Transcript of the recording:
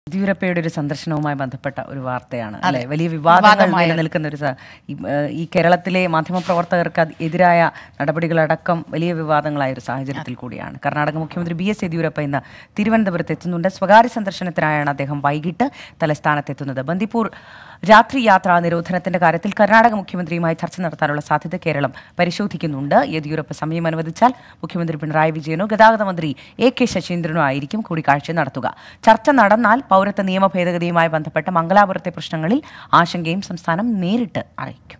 യെദ്യൂരപ്പയുടെ ഒരു സന്ദർശനവുമായി ബന്ധപ്പെട്ട ഒരു വാർത്തയാണ് അല്ലെ വലിയ വിവാദങ്ങൾ നിലനിൽക്കുന്ന ഒരു സ- ഈ, ഏഹ്, ഈ കേരളത്തിലെ മാധ്യമപ്രവർത്തകർക്ക് അത് എതിരായ നടപടികളടക്കം വലിയ വിവാദങ്ങളായ ഒരു സാഹചര്യത്തിൽ കൂടിയാണ് കർണാടക മുഖ്യമന്ത്രി ബി എസ് യെദ്യൂരപ്പ ഇന്ന് തിരുവനന്തപുരത്ത് എത്തുന്നുണ്ട് സ്വകാര്യ സന്ദർശനത്തിനായാണ് അദ്ദേഹം വൈകിട്ട് തലസ്ഥാനത്തെത്തുന്നത് ബന്ദിപ്പൂർ രാത്രി യാത്രാ നിരോധനത്തിന്റെ കാര്യത്തിൽ കർണാടക മുഖ്യമന്ത്രിയുമായി ചർച്ച നടത്താനുള്ള സാധ്യത കേരളം പരിശോധിക്കുന്നുണ്ട് യെദ്യൂരപ്പ സമയം അനുവദിച്ചാൽ മുഖ്യമന്ത്രി പിണറായി വിജയനോ ഗതാഗത മന്ത്രി എ കെ ശശീന്ദ്രനോ ആയിരിക്കും കൂടിക്കാഴ്ച നടത്തുക ചർച്ച നടന്നാൽ പൗരത്വ നിയമ ഭേദഗതിയുമായി ബന്ധപ്പെട്ട മംഗലാപുരത്തെ പ്രശ്നങ്ങളിൽ ആശങ്കയും സംസ്ഥാനം നേരിട്ട് അറിയിക്കും